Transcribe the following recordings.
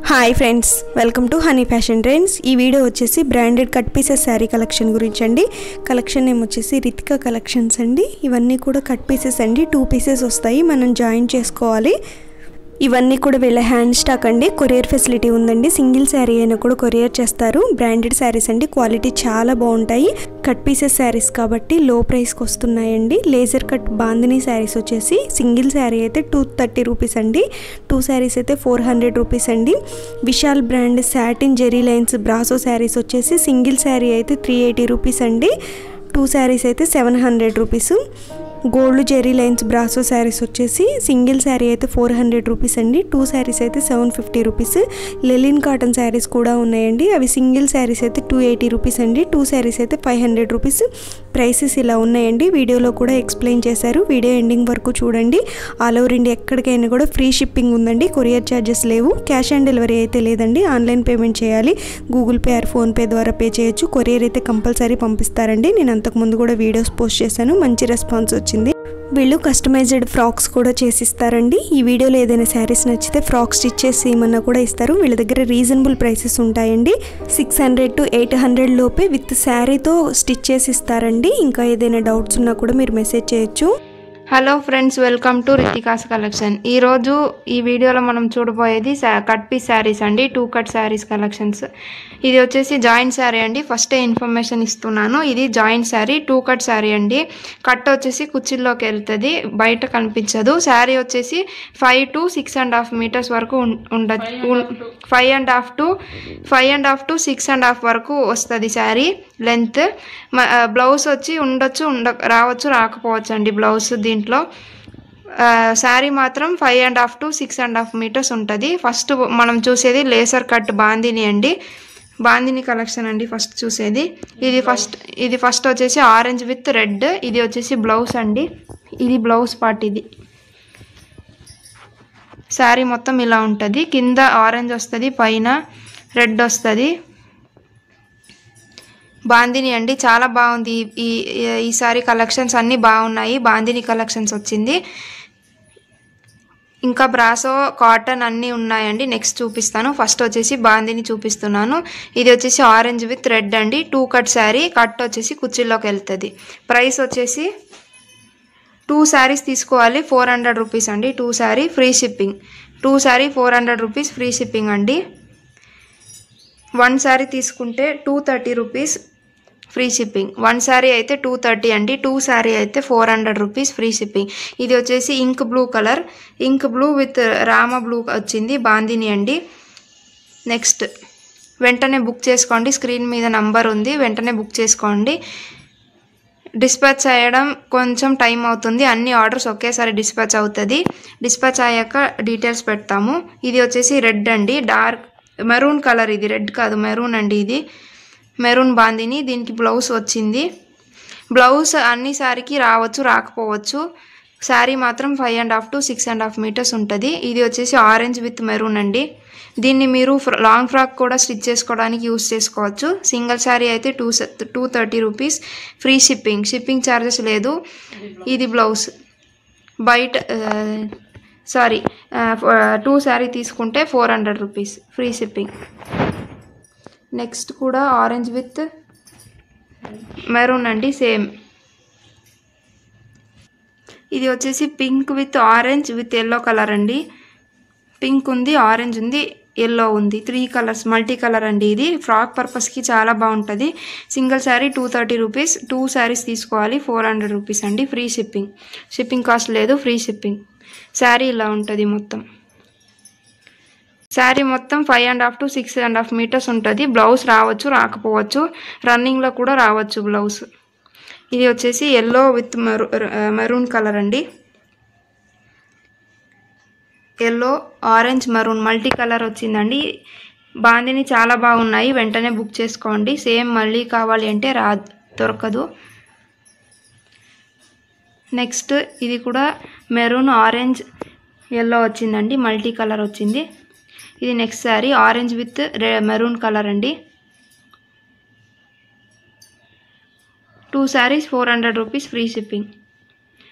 hi friends welcome to honey fashion trends ఈ video వచ్చేసి branded cut pieces sari collection గురించి అండి కలెక్షన్ నేమ్ వచ్చేసి రితికా కలెక్షన్స్ అండి ఇవన్నీ కూడా కట్ పీసెస్ అండి టూ పీసెస్ వస్తాయి మనం జాయిన్ చేసుకోవాలి ఇవన్నీ కూడా వీళ్ళ హ్యాండ్ స్టాక్ అండి కొరియర్ ఫెసిలిటీ ఉందండి సింగిల్ శారీ అయినా కూడా కొరియర్ చేస్తారు బ్రాండెడ్ శారీస్ అండి క్వాలిటీ చాలా బాగుంటాయి కట్ పీసెస్ శారీస్ కాబట్టి లో ప్రైస్కి వస్తున్నాయండి లేజర్ కట్ బాందిని శారీస్ వచ్చేసి సింగిల్ శారీ అయితే టూ థర్టీ రూపీస్ అండి టూ శారీస్ అయితే ఫోర్ హండ్రెడ్ రూపీస్ అండి Vishal brand satin zari lines brasso saris వచ్చేసి సింగిల్ శారీ అయితే త్రీ ఎయిటీ రూపీస్ అండి టూ శారీస్ అయితే seven hundred rupees gold zari lines brasso saris వచ్చేసి సింగిల్ శారీ అయితే ఫోర్ హండ్రెడ్ రూపీస్ అండి టూ శారీస్ అయితే seven fifty rupees linen cotton saris కూడా ఉన్నాయండి అవి సింగిల్ శారీస్ అయితే టూ ఎయిటీ రూపీస్ అండి టూ శారీస్ అయితే ఫైవ్ హండ్రెడ్ రూపీస్ ప్రైసెస్ ఇలా ఉన్నాయండి వీడియోలో కూడా ఎక్స్ప్లెయిన్ చేశారు వీడియో ఎండింగ్ వరకు చూడండి ఆల్ ఓవర్ ఇండియా ఎక్కడికైనా కూడా ఫ్రీ షిప్పింగ్ ఉందండి కొరియర్ ఛార్జెస్ లేవు క్యాష్ ఆన్ డెలివరీ అయితే లేదండి ఆన్లైన్ పేమెంట్ చేయాలి గూగుల్ పే ఆర్ ఫోన్పే ద్వారా పే చేయొచ్చు కొరియర్ అయితే కంపల్సరీ పంపిస్తారండి నేను అంతకుముందు కూడా వీడియోస్ పోస్ట్ చేశాను మంచి రెస్పాన్స్ వచ్చింది వీళ్ళు కస్టమైజ్డ్ ఫ్రాక్స్ కూడా చేసిస్తారండి ఈ వీడియోలో ఏదైనా శారీస్ నచ్చితే ఫ్రాక్ స్టిచ్ చేసి ఏమన్నా కూడా ఇస్తారు వీళ్ళ దగ్గర రీజనబుల్ ప్రైసెస్ ఉంటాయండి six hundred to eight hundred లోపే విత్ శారీతో స్టిచ్ చేసి ఇస్తారండి ఇంకా ఏదైనా డౌట్స్ ఉన్నా కూడా మీరు మెసేజ్ చేయొచ్చు hello friends welcome to Ritika's collection ఈరోజు ఈ వీడియోలో మనం చూడబోయేది శా- కట్ పీస్ శారీస్ అండి టూ కట్ శారీస్ కలెక్షన్స్ ఇది వచ్చేసి జాయింట్ శారీ అండి ఫస్టే ఇన్ఫర్మేషన్ ఇస్తున్నాను ఇది joint sari two cut sari అండి కట్ వచ్చేసి కుర్చీల్లోకి వెళ్తుంది బయట కనిపించదు శారీ వచ్చేసి five to six and half metres వరకు ఉం- ఉండొచ్చు five and half to five and half to six and half వరకు వస్తుంది శారీ లెంత్ బ్లౌజ్ వచ్చి ఉండొచ్చు ఉండ రావచ్చు రాకపోవచ్చు అండి బ్లౌజ్ దీంట్లో శారీ మాత్రం five and half to six and half metres ఉంటుంది ఫస్ట్ మనం చూసేది లేసర్ కట్ బాందిని అండి బాందిని కలెక్షన్ అండి ఫస్ట్ చూసేది ఇది ఫస్ట్ ఇది ఫస్ట్ వచ్చేసి ఆరెంజ్ విత్ రెడ్ ఇది వచ్చేసి బ్లౌజ్ అండి ఇది బ్లౌజ్ పార్ట్ ఇది శారీ మొత్తం ఇలా ఉంటుంది కింద ఆరెంజ్ వస్తుంది పైన రెడ్ వస్తుంది బాందిని అండి చాలా బాగుంది ఈ- ఈ ఈసారి కలెక్షన్స్ అన్నీ బాగున్నాయి బాందిని కలెక్షన్స్ వచ్చింది ఇంకా బ్రాసో కాటన్ అన్నీ ఉన్నాయండి నెక్స్ట్ చూపిస్తాను ఫస్ట్ వచ్చేసి బాందిని చూపిస్తున్నాను ఇది వచ్చేసి ఆరెంజ్ విత్ రెడ్ అండి టూ కట్ శారీ కట్ వచ్చేసి కుర్చీలోకి వెళ్తుంది ప్రైస్ వచ్చేసి టూ శారీస్ తీసుకోవాలి ఫోర్ హండ్రెడ్ రూపీస్ అండి two sari free shipping two sari four hundred rupees free shipping అండి వన్ శారీ తీసుకుంటే two thirty rupees free shipping one sari అయితే టూ థర్టీ అండి టూ శారీ అయితే four hundred rupees free shipping ఇది వచ్చేసి ink blue colour ink blue with Rama blue వచ్చింది బాందిని అండి next వెంటనే బుక్ చేసుకోండి స్క్రీన్ మీద నంబర్ ఉంది వెంటనే బుక్ చేసుకోండి డిస్పాచ్ చేయడం కొంచెం టైం అవుతుంది అన్ని ఆర్డర్స్ ఒకేసారి డిస్పాచ్ అవుతుంది డిస్పాచ్ అయ్యాక డీటెయిల్స్ పెడతాము ఇది వచ్చేసి రెడ్ అండి డార్క్ మెరూన్ కలర్ ఇది రెడ్ కాదు మెరూన్ అండి ఇది మెరూన్ బాందిని దీనికి బ్లౌజ్ వచ్చింది బ్లౌజ్ అన్ని సారీకి రావచ్చు రాకపోవచ్చు శారీ మాత్రం five and half to six and half metres ఉంటుంది ఇది వచ్చేసి ఆరెంజ్ విత్ మెరూన్ అండి దీన్ని మీరు ఫ్ర- లాంగ్ ఫ్రాక్ కూడా స్టిచ్ చేసుకోవడానికి యూస్ చేసుకోవచ్చు సింగిల్ శారీ అయితే two two thirty rupees free shipping shipping charges లేదు ఇది బ్లౌజ్ బయట సారీ టూ శారీ తీసుకుంటే four hundred rupees free shipping next కూడా ఆరెంజ్ విత్ మెరూన్ అండి సేమ్ ఇది వచ్చేసి pink with orange with yellow colour అండి పింక్ ఉంది ఆరెంజ్ ఉంది ఎల్లో ఉంది త్రీ కలర్స్ మల్టీ కలర్ అండి ఇది ఫ్రాక్ పర్పస్కి చాలా బాగుంటుంది single sari two thirty rupees two saris తీసుకోవాలి ఫోర్ హండ్రెడ్ రూపీస్ అండి ఫ్రీ షిప్పింగ్ షిప్పింగ్ కాస్ట్ లేదు ఫ్రీ షిప్పింగ్ శారీ ఇలా ఉంటుంది మొత్తం శారీ మొత్తం five and half to six and half metres ఉంటుంది బ్లౌజ్ రావచ్చు రాకపోవచ్చు రన్నింగ్లో కూడా రావచ్చు బ్లౌజ్ ఇది వచ్చేసి ఎల్లో విత్ మెరూ మెరూన్ కలర్ అండి yellow orange maroon multi colour వచ్చిందండి బాందిని చాలా బాగున్నాయి వెంటనే బుక్ చేసుకోండి సేమ్ మళ్ళీ కావాలి అంటే రా దొరకదు నెక్స్ట్ ఇది కూడా మెరూన్ ఆరెంజ్ ఎల్లో వచ్చిందండి మల్టీ కలర్ వచ్చింది ఇది next sari orange with maroon colour అండి two saris four hundred rupees free shipping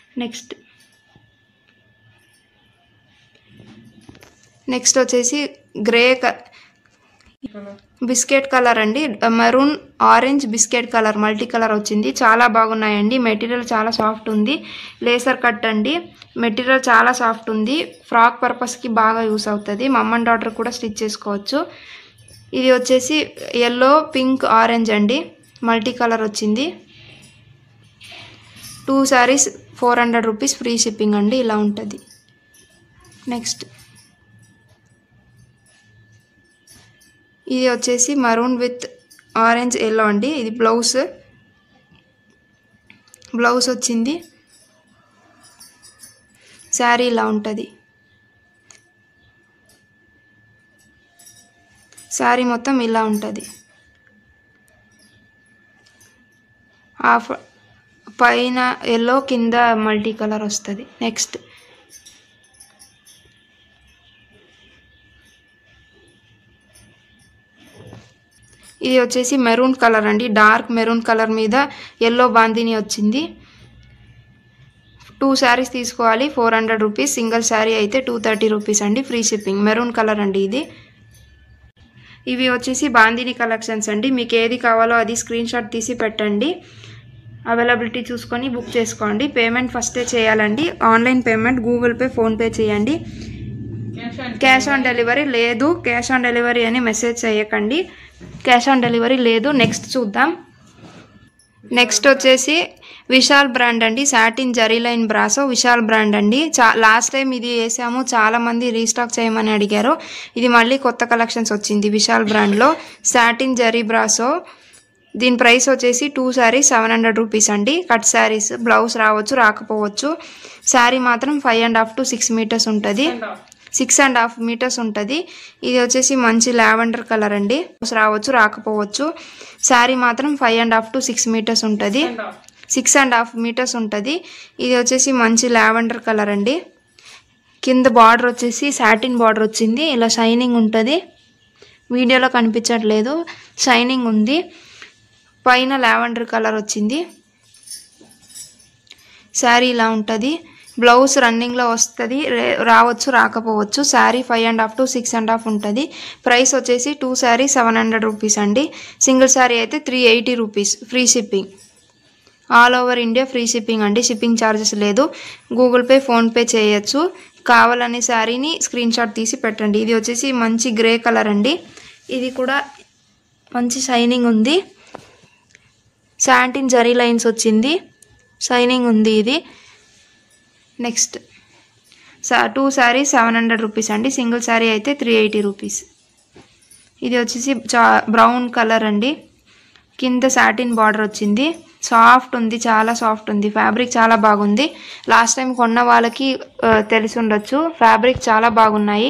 next next వచ్చేసి గ్రే క బిస్కెట్ కలర్ అండి maroon orange biscuit colour multi colour వచ్చింది చాలా బాగున్నాయండి మెటీరియల్ చాలా సాఫ్ట్ ఉంది లేసర్ కట్ అండి మెటీరియల్ చాలా సాఫ్ట్ ఉంది ఫ్రాక్ పర్పస్కి బాగా యూస్ అవుతుంది మమ్ అండ్ డాటర్ కూడా స్టిచ్ చేసుకోవచ్చు ఇది వచ్చేసి ఎల్లో పింక్ ఆరెంజ్ అండి మల్టీ కలర్ వచ్చింది two saris four hundred rupees free shipping అండి ఇలా ఉంటుంది నెక్స్ట్ ఇది వచ్చేసి మరూన్ విత్ ఆరెంజ్ ఎల్లో అండి ఇది బ్లౌజ్ బ్లౌజ్ వచ్చింది శారీ ఇలా ఉంటుంది శారీ మొత్తం ఇలా ఉంటుంది హాఫ్ పైన ఎల్లో కింద మల్టీ కలర్ వస్తుంది నెక్స్ట్ ఇది వచ్చేసి మెరూన్ కలర్ అండి డార్క్ మెరూన్ కలర్ మీద ఎల్లో బాందిని వచ్చింది టూ శారీస్ తీసుకోవాలి four hundred rupees single sari అయితే టూ థర్టీ రూపీస్ అండి ఫ్రీ షిప్పింగ్ మెరూన్ కలర్ అండి ఇది ఇవి వచ్చేసి బాందిని కలెక్షన్స్ అండి మీకు ఏది కావాలో అది స్క్రీన్ షాట్ తీసి పెట్టండి అవైలబిలిటీ చూసుకొని బుక్ చేసుకోండి పేమెంట్ ఫస్టే చేయాలండి online payment Google Pay PhonePe చేయండి క్యాష్ ఆన్ డెలివరీ లేదు క్యాష్ ఆన్ డెలివరీ అని మెసేజ్ చేయకండి క్యాష్ ఆన్ డెలివరీ లేదు నెక్స్ట్ చూద్దాం నెక్స్ట్ వచ్చేసి విశాల్ బ్రాండ్ అండి satin zari line brasso Vishal brand అండి చా లాస్ట్ టైం ఇది వేసాము చాలా మంది రీస్టాక్ చేయమని అడిగారు ఇది మళ్ళీ కొత్త కలెక్షన్స్ వచ్చింది విశాల్ బ్రాండ్లో సాటిన్ జరీ బ్రాసో దీని ప్రైస్ వచ్చేసి two saris seven hundred rupees అండి కట్ శారీస్ బ్లౌజ్ రావచ్చు రాకపోవచ్చు శారీ మాత్రం five and half to six metres ఉంటుంది సిక్స్ అండ్ హాఫ్ మీటర్స్ ఉంటుంది ఇది వచ్చేసి మంచి లావెండర్ కలర్ అండి రావచ్చు రాకపోవచ్చు శారీ మాత్రం five and half to six metres ఉంటుంది సిక్స్ అండ్ హాఫ్ మీటర్స్ ఉంటుంది ఇది వచ్చేసి మంచి లావెండర్ కలర్ అండి కింద బార్డర్ వచ్చేసి సాటిన్ బార్డర్ వచ్చింది ఇలా షైనింగ్ ఉంటుంది వీడియోలో కనిపించట్లేదు షైనింగ్ ఉంది పైన లావెండర్ కలర్ వచ్చింది శారీ ఇలా ఉంటుంది బ్లౌజ్ రన్నింగ్లో వస్తుంది రే- రావచ్చు రాకపోవచ్చు sari five and half to six and half ఉంటుంది ప్రైస్ వచ్చేసి two sari seven hundred rupees అండి సింగిల్ శారీ అయితే three eighty rupees free shipping all over India free shipping అండి షిప్పింగ్ ఛార్జెస్ లేదు గూగుల్ పే ఫోన్పే చేయొచ్చు కావాలనే శారీని స్క్రీన్ షాట్ తీసి పెట్టండి ఇది వచ్చేసి మంచి గ్రే కలర్ అండి ఇది కూడా మంచి షైనింగ్ ఉంది శాంటిన్ జరీ లైన్స్ వచ్చింది షైనింగ్ ఉంది ఇది నెక్స్ట్ సా two sari seven hundred rupees అండి సింగిల్ శారీ అయితే త్రీ ఎయిటీ రూపీస్ ఇది వచ్చేసి చా బ్రౌన్ కలర్ అండి కింద సాటిన్ బార్డర్ వచ్చింది సాఫ్ట్ ఉంది చాలా సాఫ్ట్ ఉంది ఫ్యాబ్రిక్ చాలా బాగుంది లాస్ట్ టైం కొన్న వాళ్ళకి ఆ, తెలిసి ఉండొచ్చు ఫ్యాబ్రిక్ చాలా బాగున్నాయి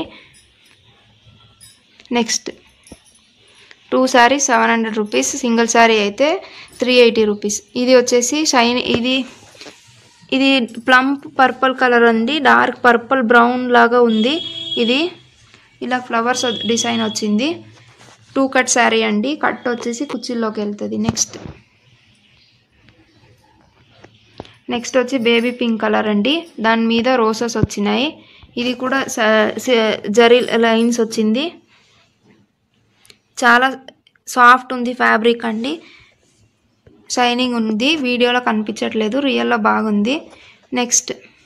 next two sari seven hundred rupees single sari అయితే త్రీ ఎయిటీ రూపీస్ ఇది వచ్చేసి షైన్ ఇది ఇది ప్లమ్ పర్పుల్ కలర్ ఉంది డార్క్ పర్పుల్ బ్రౌన్ లాగా ఉంది ఇది ఇలా ఫ్లవర్స్ డిజైన్ వచ్చింది టూ కట్ శారీ అండి కట్ వచ్చేసి కుర్చీల్లోకి వెళ్తుంది నెక్స్ట్ నెక్స్ట్ వచ్చి బేబీ పింక్ కలర్ అండి దాని మీద రోసెస్ వచ్చినాయి ఇది కూడా స- స- జరీ లైన్స్ వచ్చింది చాలా సాఫ్ట్ ఉంది ఫ్యాబ్రిక్ అండి షైనింగ్ ఉంది వీడియోలో కనిపించట్లేదు రియల్లో బాగుంది నెక్స్ట్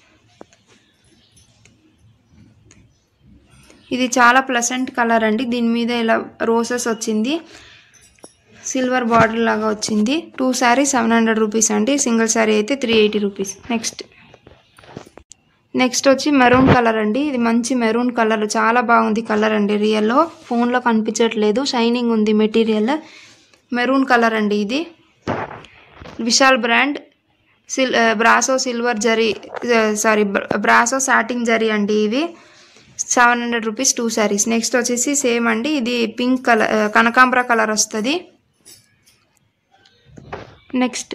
ఇది చాలా ప్లసెంట్ కలర్ అండి దీని మీద ఇలా రోసెస్ వచ్చింది సిల్వర్ బార్డర్ లాగా వచ్చింది two sari seven hundred rupees అండి సింగిల్ శారీ అయితే three eighty rupees next next వచ్చి మెరూన్ కలర్ అండి ఇది మంచి మెరూన్ కలర్ చాలా బాగుంది కలర్ అండి రియల్లో ఫోన్లో కనిపించట్లేదు షైనింగ్ ఉంది మెటీరియల్ మెరూన్ కలర్ అండి ఇది విశాల్ బ్రాండ్ సిల్ ఆ, బ్రాసో సిల్వర్ జరీ ఆ, సారీ బ్ర- బ్రాసో సాటింగ్ జరీ అండి ఇవి seven hundred rupees two saris next వచ్చేసి సేమ్ అండి ఇది పింక్ కలర్ ఆ, కనకాంబర కలర్ వస్తుంది నెక్స్ట్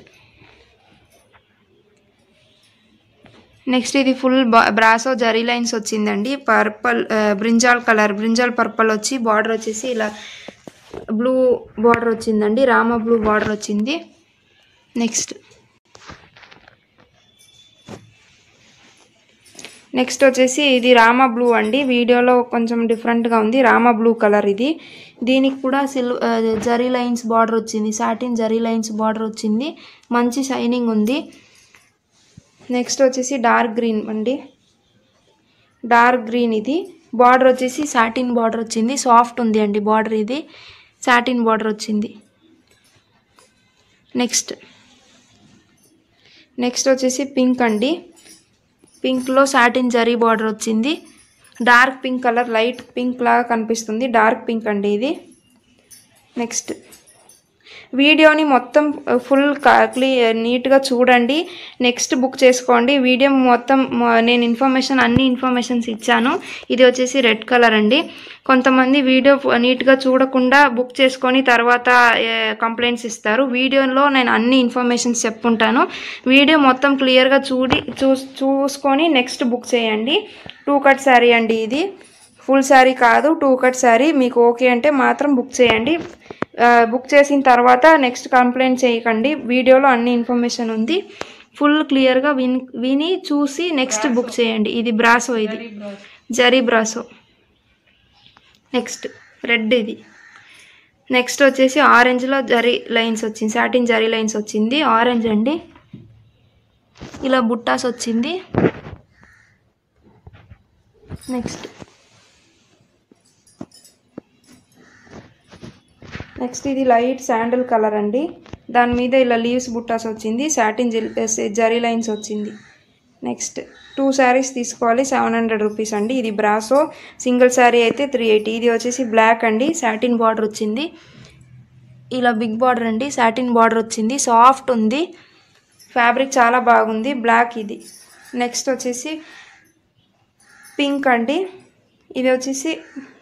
నెక్స్ట్ ఇది ఫుల్ బ్రాసో జరీ లైన్స్ వచ్చిందండి పర్పల్ ఆ, బ్రింజాల్ కలర్ బ్రింజాల్ పర్పల్ వచ్చి బార్డర్ వచ్చేసి ఇలా బ్లూ బార్డర్ వచ్చిందండి రామ బ్లూ బార్డర్ వచ్చింది నెక్స్ట్ నెక్స్ట్ వచ్చేసి ఇది రామా బ్లూ అండి వీడియోలో కొంచెం డిఫరెంట్గా ఉంది రామా బ్లూ కలర్ ఇది దీనికి కూడా సిల్ ఆ, జరీ లైన్స్ బార్డర్ వచ్చింది సాటిన్ జరీ లైన్స్ బార్డర్ వచ్చింది మంచి షైనింగ్ ఉంది నెక్స్ట్ వచ్చేసి డార్క్ గ్రీన్ అండి డార్క్ గ్రీన్ ఇది బార్డర్ వచ్చేసి సాటిన్ బార్డర్ వచ్చింది సాఫ్ట్ ఉంది అండి బార్డర్ ఇది సాటిన్ బార్డర్ వచ్చింది నెక్స్ట్ నెక్స్ట్ వచ్చేసి పింక్ అండి పింక్లో సాటిన్ జరీ బార్డర్ వచ్చింది dark pink colour light pink లాగా కనిపిస్తుంది డార్క్ పింక్ అండి ఇది నెక్స్ట్ వీడియోని మొత్తం ఫుల్ క్లీ నీట్గా చూడండి నెక్స్ట్ బుక్ చేసుకోండి వీడియో మొత్తం మ- నేను ఇన్ఫర్మేషన్ అన్ని ఇన్ఫర్మేషన్స్ ఇచ్చాను ఇది వచ్చేసి రెడ్ కలర్ అండి కొంతమంది వీడియో నీట్గా చూడకుండా బుక్ చేసుకొని తర్వాత కంప్లైంట్స్ ఇస్తారు వీడియోలో నేను అన్ని ఇన్ఫర్మేషన్స్ చెప్పుంటాను వీడియో మొత్తం క్లియర్గా చూడి చూ చూసుకొని నెక్స్ట్ బుక్ చేయండి టూ కట్ శారీ అండి ఇది ఫుల్ శారీ కాదు టూ కట్ శారీ మీకు ఓకే అంటే మాత్రం బుక్ చేయండి ఆ, బుక్ చేసిన తర్వాత నెక్స్ట్ కంప్లైంట్ చేయకండి వీడియోలో అన్ని ఇన్ఫర్మేషన్ ఉంది ఫుల్ క్లియర్గా విని విని చూసి నెక్స్ట్ బుక్ చేయండి ఇది బ్రాసో ఇది జరీ బ్రాసో నెక్స్ట్ రెడ్ ఇది నెక్స్ట్ వచ్చేసి ఆరెంజ్లో జరీ లైన్స్ వచ్చింది సాటిన్ జరీ లైన్స్ వచ్చింది ఆరెంజ్ అండి ఇలా బుట్టాస్ వచ్చింది నెక్స్ట్ నెక్స్ట్ ఇది లైట్ శాండల్ కలర్ అండి దాని మీద ఇలా లీవ్స్ బుట్టాస్ వచ్చింది సాటిన్ జరీ లైన్స్ వచ్చింది నెక్స్ట్ టూ శారీస్ తీసుకోవాలి సెవెన్ హండ్రెడ్ రూపీస్ అండి ఇది బ్రాసో సింగిల్ శారీ అయితే త్రీ ఎయిటీ ఇది వచ్చేసి బ్లాక్ అండి సాటిన్ బార్డర్ వచ్చింది ఇలా బిగ్ బార్డర్ అండి సాటిన్ బార్డర్ వచ్చింది సాఫ్ట్ ఉంది ఫ్యాబ్రిక్ చాలా బాగుంది బ్లాక్ ఇది నెక్స్ట్ వచ్చేసి పింక్ అండి ఇది వచ్చేసి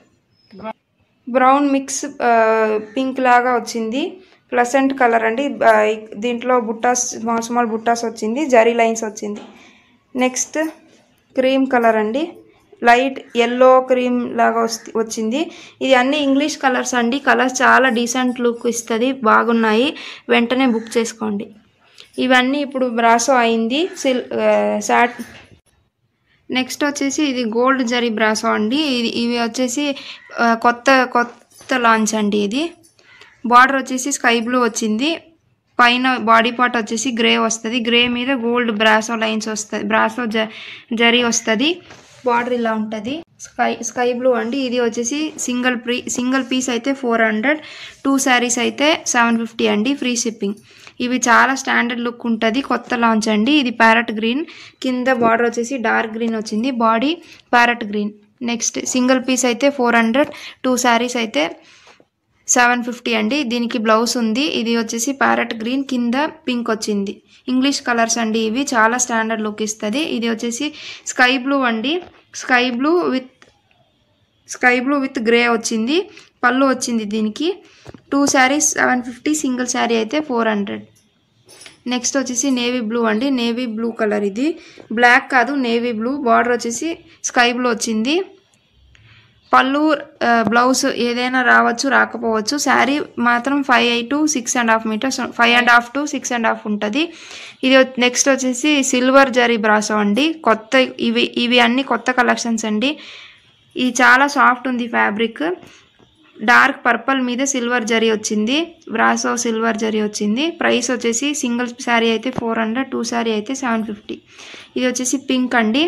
బ్రౌన్ మిక్స్ పింక్ లాగా వచ్చింది ప్లసెంట్ కలర్ అండి ఆ, దీంట్లో బుట్టాస్ స్మాల్ స్మాల్ బుట్టాస్ వచ్చింది జరీ లైన్స్ వచ్చింది నెక్స్ట్ క్రీమ్ కలర్ అండి లైట్ ఎల్లో క్రీమ్ లాగా వస్తి- వచ్చింది ఇది అన్ని ఇంగ్లీష్ కలర్స్ అండి కలర్స్ చాలా డీసెంట్ లుక్ ఇస్తుంది బాగున్నాయి వెంటనే బుక్ చేసుకోండి ఇవన్నీ ఇప్పుడు బ్రాసో అయింది సిల్ సాట్ నెక్స్ట్ వచ్చేసి ఇది గోల్డ్ జరీ బ్రాసో అండి ఇది ఇవి వచ్చేసి ఆ, కొత్త కొత్త లాంచ్ అండి ఇది బార్డర్ వచ్చేసి స్కై బ్లూ వచ్చింది పైన బాడీ పార్ట్ వచ్చేసి గ్రే వస్తుంది గ్రే మీద గోల్డ్ బ్రాసో లైన్స్ వస్తుంది బ్రాసో జ జరీ వస్తుంది బార్డర్ ఇలా ఉంటుంది స్కై స్కై బ్లూ అండి ఇది వచ్చేసి సింగిల్ ప్రీ సింగిల్ పీస్ అయితే ఫోర్ హండ్రెడ్ టూ శారీస్ అయితే సెవెన్ ఫిఫ్టీ అండి ఫ్రీ షిప్పింగ్ ఇవి చాలా స్టాండర్డ్ లుక్ ఉంటుంది కొత్త లాంచ్ అండి ఇది ప్యారెట్ గ్రీన్ కింద బార్డర్ వచ్చేసి డార్క్ గ్రీన్ వచ్చింది body parrot green next single piece అయితే ఫోర్ హండ్రెడ్ టూ శారీస్ అయితే సెవెన్ ఫిఫ్టీ అండి దీనికి బ్లౌజ్ ఉంది ఇది వచ్చేసి ప్యారెట్ గ్రీన్ కింద పింక్ వచ్చింది ఇంగ్లీష్ కలర్స్ అండి ఇవి చాలా స్టాండర్డ్ లుక్ ఇస్తుంది ఇది వచ్చేసి స్కై బ్లూ అండి sky blue with sky blue with grey వచ్చింది పళ్ళు వచ్చింది దీనికి two saris seven fifty single sari అయితే ఫోర్ హండ్రెడ్ నెక్స్ట్ వచ్చేసి నేవీ బ్లూ అండి నేవీ బ్లూ కలర్ ఇది బ్లాక్ కాదు నేవీ బ్లూ బార్డర్ వచ్చేసి స్కై బ్లూ వచ్చింది పళ్ళు ఆ, బ్లౌజ్ ఏదైనా రావచ్చు రాకపోవచ్చు శారీ మాత్రం five to six and half metres five and half to six and half ఉంటుంది ఇది వచ్- నెక్స్ట్ వచ్చేసి సిల్వర్ జరీ బ్రాసో అండి కొత్త ఇవి ఇవి అన్ని కొత్త కలెక్షన్స్ అండి ఇది చాలా సాఫ్ట్ ఉంది ఫ్యాబ్రిక్ డార్క్ పర్పల్ మీద సిల్వర్ జరీ వచ్చింది బ్రాసో సిల్వర్ జరీ వచ్చింది ప్రైస్ వచ్చేసి సింగిల్ శారీ అయితే ఫోర్ హండ్రెడ్ టూ శారీ అయితే సెవెన్ ఫిఫ్టీ ఇది వచ్చేసి పింక్ అండి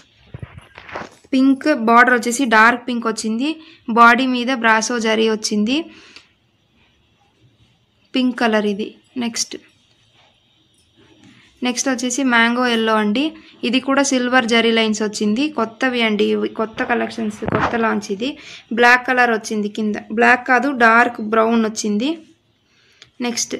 పింక్ బార్డర్ వచ్చేసి డార్క్ పింక్ వచ్చింది బాడీ మీద బ్రాసో జరీ వచ్చింది పింక్ కలర్ ఇది నెక్స్ట్ నెక్స్ట్ వచ్చేసి మ్యాంగో ఎల్లో అండి ఇది కూడా సిల్వర్ జరీ లైన్స్ వచ్చింది కొత్తవి అండి ఇవి కొత్త కలెక్షన్స్ కొత్త లాంచ్ ఇది బ్లాక్ కలర్ వచ్చింది కింద బ్లాక్ కాదు డార్క్ బ్రౌన్ వచ్చింది నెక్స్ట్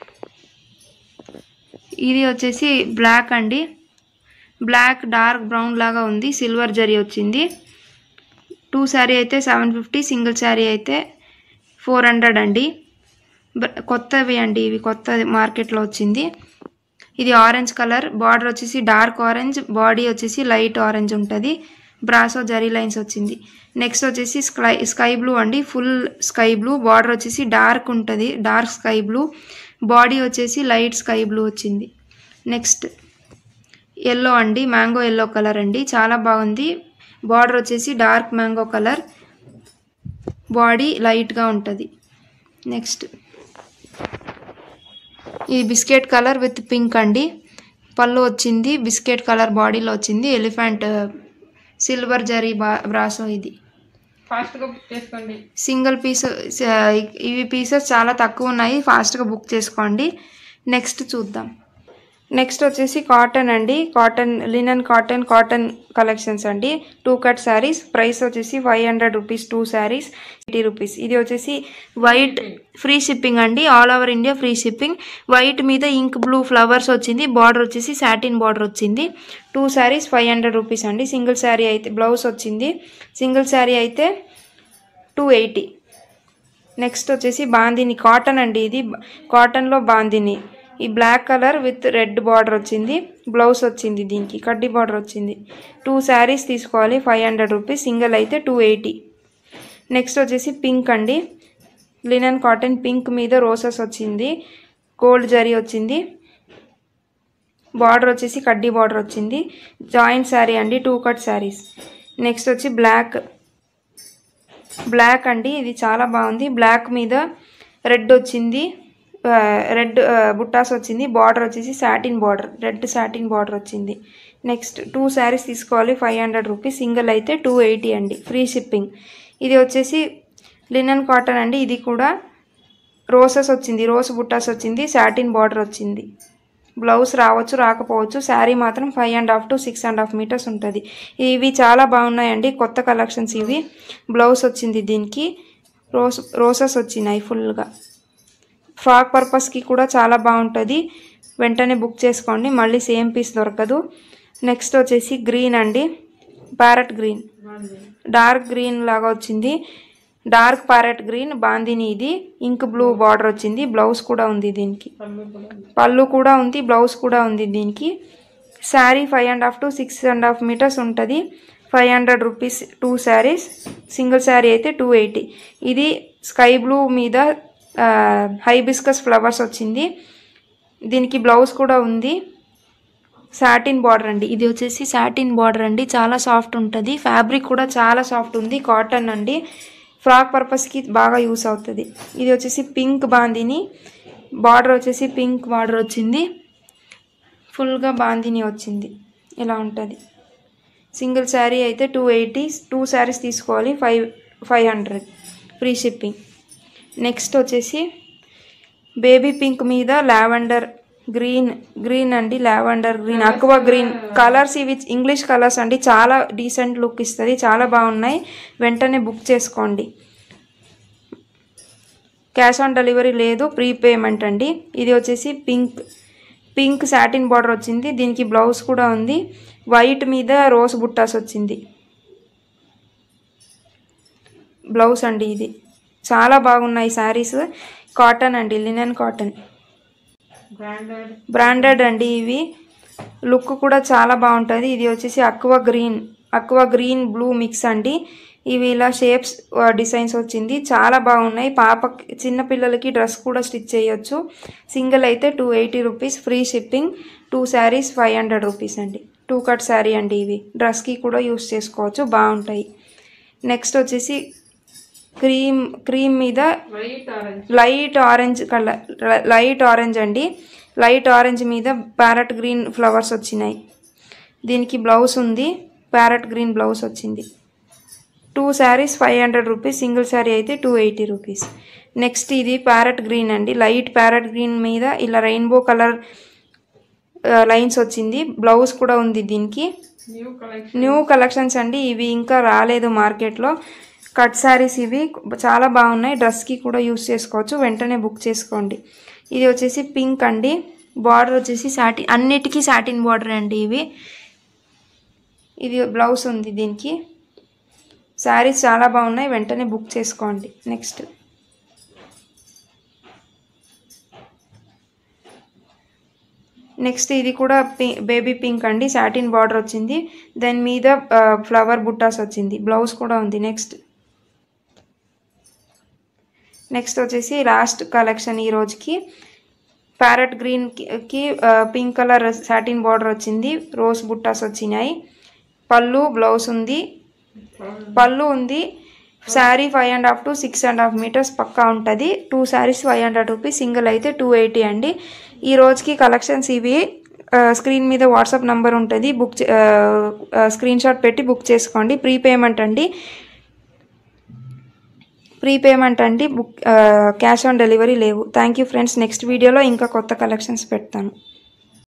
ఇది వచ్చేసి బ్లాక్ అండి బ్లాక్ డార్క్ బ్రౌన్ లాగా ఉంది సిల్వర్ జరీ వచ్చింది టూ శారీ అయితే సెవెన్ ఫిఫ్టీ సింగిల్ శారీ అయితే ఫోర్ హండ్రెడ్ అండి బ- కొత్తవి అండి ఇవి కొత్త మార్కెట్లో వచ్చింది ఇది ఆరెంజ్ కలర్ బార్డర్ వచ్చేసి డార్క్ ఆరెంజ్ బాడీ వచ్చేసి లైట్ ఆరెంజ్ ఉంటుంది బ్రాసో జరీ లైన్స్ వచ్చింది నెక్స్ట్ వచ్చేసి స్కై స్కై బ్లూ అండి ఫుల్ స్కై బ్లూ బార్డర్ వచ్చేసి డార్క్ ఉంటుంది డార్క్ స్కై బ్లూ బాడీ వచ్చేసి లైట్ స్కై బ్లూ వచ్చింది నెక్స్ట్ ఎల్లో అండి మ్యాంగో ఎల్లో కలర్ అండి చాలా బాగుంది బార్డర్ వచ్చేసి డార్క్ మ్యాంగో కలర్ బాడీ లైట్గా ఉంటుంది నెక్స్ట్ ఇది బిస్కెట్ కలర్ విత్ పింక్ అండి పళ్ళు వచ్చింది బిస్కెట్ కలర్ బాడీలో వచ్చింది ఎలిఫెంట్ సిల్వర్ జరీ బా బ్రాసో ఇది ఫాస్ట్గా బుక్ చేసుకోండి సింగిల్ పీస్ ఇవి పీసెస్ చాలా తక్కువ ఉన్నాయి ఫాస్ట్గా బుక్ చేసుకోండి నెక్స్ట్ చూద్దాం నెక్స్ట్ వచ్చేసి కాటన్ అండి cotton linen cotton cotton collections అండి టూ కట్ శారీస్ ప్రైస్ వచ్చేసి five hundred rupees two saris eighty rupees ఇది వచ్చేసి వైట్ ఫ్రీ షిప్పింగ్ అండి all over India free shipping white మీద ఇంక్ బ్లూ ఫ్లవర్స్ వచ్చింది బార్డర్ వచ్చేసి సాటిన్ బార్డర్ వచ్చింది two saris five hundred rupees అండి సింగిల్ శారీ అయితే బ్లౌజ్ వచ్చింది సింగిల్ శారీ అయితే టూ ఎయిటీ నెక్స్ట్ వచ్చేసి బాందిని కాటన్ అండి ఇది కాటన్లో బాందిని ఈ black colour with red border వచ్చింది బ్లౌజ్ వచ్చింది దీనికి కడ్డీ బార్డర్ వచ్చింది టూ శారీస్ తీసుకోవాలి ఫైవ్ హండ్రెడ్ రూపీస్ సింగిల్ అయితే టూ ఎయిటీ నెక్స్ట్ వచ్చేసి పింక్ అండి లినన్ కాటన్ పింక్ మీద రోసెస్ వచ్చింది గోల్డ్ జరీ వచ్చింది బార్డర్ వచ్చేసి కడ్డీ బార్డర్ వచ్చింది జాయింట్ శారీ అండి టూ కట్ శారీస్ నెక్స్ట్ వచ్చి బ్లాక్ బ్లాక్ అండి ఇది చాలా బాగుంది బ్లాక్ మీద రెడ్ వచ్చింది ఆ, రెడ్ ఆ, బుట్టాస్ వచ్చింది బార్డర్ వచ్చేసి satin border red satin border వచ్చింది నెక్స్ట్ టూ శారీస్ తీసుకోవాలి ఫైవ్ హండ్రెడ్ రూపీస్ సింగిల్ అయితే టూ ఎయిటీ అండి ఫ్రీ షిప్పింగ్ ఇది వచ్చేసి లినన్ కాటన్ అండి ఇది కూడా రోసెస్ వచ్చింది రోస్ బుట్టాస్ వచ్చింది సాటిన్ బార్డర్ వచ్చింది బ్లౌజ్ రావచ్చు రాకపోవచ్చు శారీ మాత్రం five and half to six and half metres ఉంటుంది ఇవి చాలా బాగున్నాయండి కొత్త కలెక్షన్స్ ఇవి బ్లౌజ్ వచ్చింది దీనికి రోస్ రోసెస్ వచ్చినాయి ఫుల్గా ఫ్రాక్ పర్పస్కి కూడా చాలా బాగుంటుంది వెంటనే బుక్ చేసుకోండి మళ్ళీ సేమ్ పీస్ దొరకదు నెక్స్ట్ వచ్చేసి గ్రీన్ అండి ప్యారెట్ గ్రీన్ డార్క్ గ్రీన్ లాగా వచ్చింది డార్క్ ప్యారెట్ గ్రీన్ బాందిని ఇది ఇంక్ బ్లూ బార్డర్ వచ్చింది బ్లౌజ్ కూడా ఉంది దీనికి పళ్ళు కూడా ఉంది బ్లౌజ్ కూడా ఉంది దీనికి sari five and half to six and half metres ఉంటుంది five hundred rupees two saris single sari అయితే టూ ఎయిటీ ఇది స్కై బ్లూ మీద హైబిస్కస్ ఫ్లవర్స్ వచ్చింది దీనికి బ్లౌజ్ కూడా ఉంది సాటిన్ బార్డర్ అండి ఇది వచ్చేసి సాటిన్ బార్డర్ అండి చాలా సాఫ్ట్ ఉంటుంది ఫ్యాబ్రిక్ కూడా చాలా సాఫ్ట్ ఉంది కాటన్ అండి ఫ్రాక్ పర్పస్కి బాగా యూస్ అవుతుంది ఇది వచ్చేసి పింక్ బాందిని బార్డర్ వచ్చేసి పింక్ బార్డర్ వచ్చింది ఫుల్గా బాందిని వచ్చింది ఇలా ఉంటుంది సింగిల్ శారీ అయితే టూ ఎయిటీ టూ శారీస్ తీసుకోవాలి five five hundred free shipping next వచ్చేసి బేబీ పింక్ మీద లావెండర్ గ్రీన్ గ్రీన్ అండి lavender green aqua green colours ఇవి ఇంగ్లీష్ కలర్స్ అండి చాలా డీసెంట్ లుక్ ఇస్తుంది చాలా బాగున్నాయి వెంటనే బుక్ చేసుకోండి క్యాష్ ఆన్ డెలివరీ లేదు ప్రీ పేమెంట్ అండి ఇది వచ్చేసి పింక్ పింక్ సాటిన్ బార్డర్ వచ్చింది దీనికి బ్లౌజ్ కూడా ఉంది వైట్ మీద రోజ్ బుట్టాస్ వచ్చింది బ్లౌజ్ అండి ఇది చాలా బాగున్నాయి శారీస్ కాటన్ అండి లినెన్ కాటన్ బ్రాండెడ్ బ్రాండెడ్ అండి ఇవి లుక్ కూడా చాలా బాగుంటుంది ఇది వచ్చేసి aqua green aqua green blue mix అండి ఇవి ఇలా షేప్స్ డిజైన్స్ వచ్చింది చాలా బాగున్నాయి పాప చిన్న పిల్లలకి డ్రెస్ కూడా స్టిచ్ చేయొచ్చు సింగిల్ అయితే two eighty rupees free shipping two saris five hundred rupees అండి టూ కట్ శారీ అండి ఇవి డ్రెస్కి కూడా యూస్ చేసుకోవచ్చు బాగుంటాయి నెక్స్ట్ వచ్చేసి క్రీమ్ క్రీమ్ మీద white orange light orange colour light orange అండి లైట్ ఆరెంజ్ మీద ప్యారెట్ గ్రీన్ ఫ్లవర్స్ వచ్చినాయి దీనికి బ్లౌజ్ ఉంది ప్యారెట్ గ్రీన్ బ్లౌజ్ వచ్చింది two saris five hundred rupees single sari అయితే టూ ఎయిటీ రూపీస్ నెక్స్ట్ ఇది ప్యారెట్ గ్రీన్ అండి లైట్ ప్యారెట్ గ్రీన్ మీద ఇలా రెయిన్బో కలర్ లైన్స్ వచ్చింది బ్లౌజ్ కూడా ఉంది దీనికి న్యూ కలెక్షన్ న్యూ కలెక్షన్స్ అండి ఇవి ఇంకా రాలేదు మార్కెట్లో కట్ శారీస్ ఇవి చాలా బాగున్నాయి డ్రెస్కి కూడా యూస్ చేసుకోవచ్చు వెంటనే బుక్ చేసుకోండి ఇది వచ్చేసి పింక్ అండి బార్డర్ వచ్చేసి సాటిన్ అన్నిటికీ సాటిన్ బార్డర్ అండి ఇవి ఇది బ్లౌజ్ ఉంది దీనికి శారీస్ చాలా బాగున్నాయి వెంటనే బుక్ చేసుకోండి నెక్స్ట్ నెక్స్ట్ ఇది కూడా పి బేబీ పింక్ అండి సాటిన్ బార్డర్ వచ్చింది దాని మీద ఫ్లవర్ బుట్టాస్ వచ్చింది బ్లౌజ్ కూడా ఉంది నెక్స్ట్ నెక్స్ట్ వచ్చేసి లాస్ట్ కలెక్షన్ ఈ రోజుకి ప్యారెట్ గ్రీన్కి పింక్ కలర్ సాటిన్ బార్డర్ వచ్చింది రోజ్ బుట్టాస్ వచ్చినాయి పళ్ళు బ్లౌజ్ ఉంది పళ్ళు ఉంది sari five and half to six and half metres పక్కా ఉంటుంది two saris five hundred rupees single అయితే టూ ఎయిటీ అండి ఈ రోజుకి కలెక్షన్స్ ఇవి ఆ, స్క్రీన్ మీద వాట్సాప్ నంబర్ ఉంటుంది బుక్ చే- ఆ, ఆ, స్క్రీన్ షాట్ పెట్టి బుక్ చేసుకోండి ప్రీ పేమెంట్ అండి ప్రీ పేమెంట్ అండి బుక్ ఆ, క్యాష్ ఆన్ డెలివరీ లేవు థ్యాంక్ యూ ఫ్రెండ్స్ నెక్స్ట్ వీడియోలో ఇంకా కొత్త కలెక్షన్స్ పెడతాను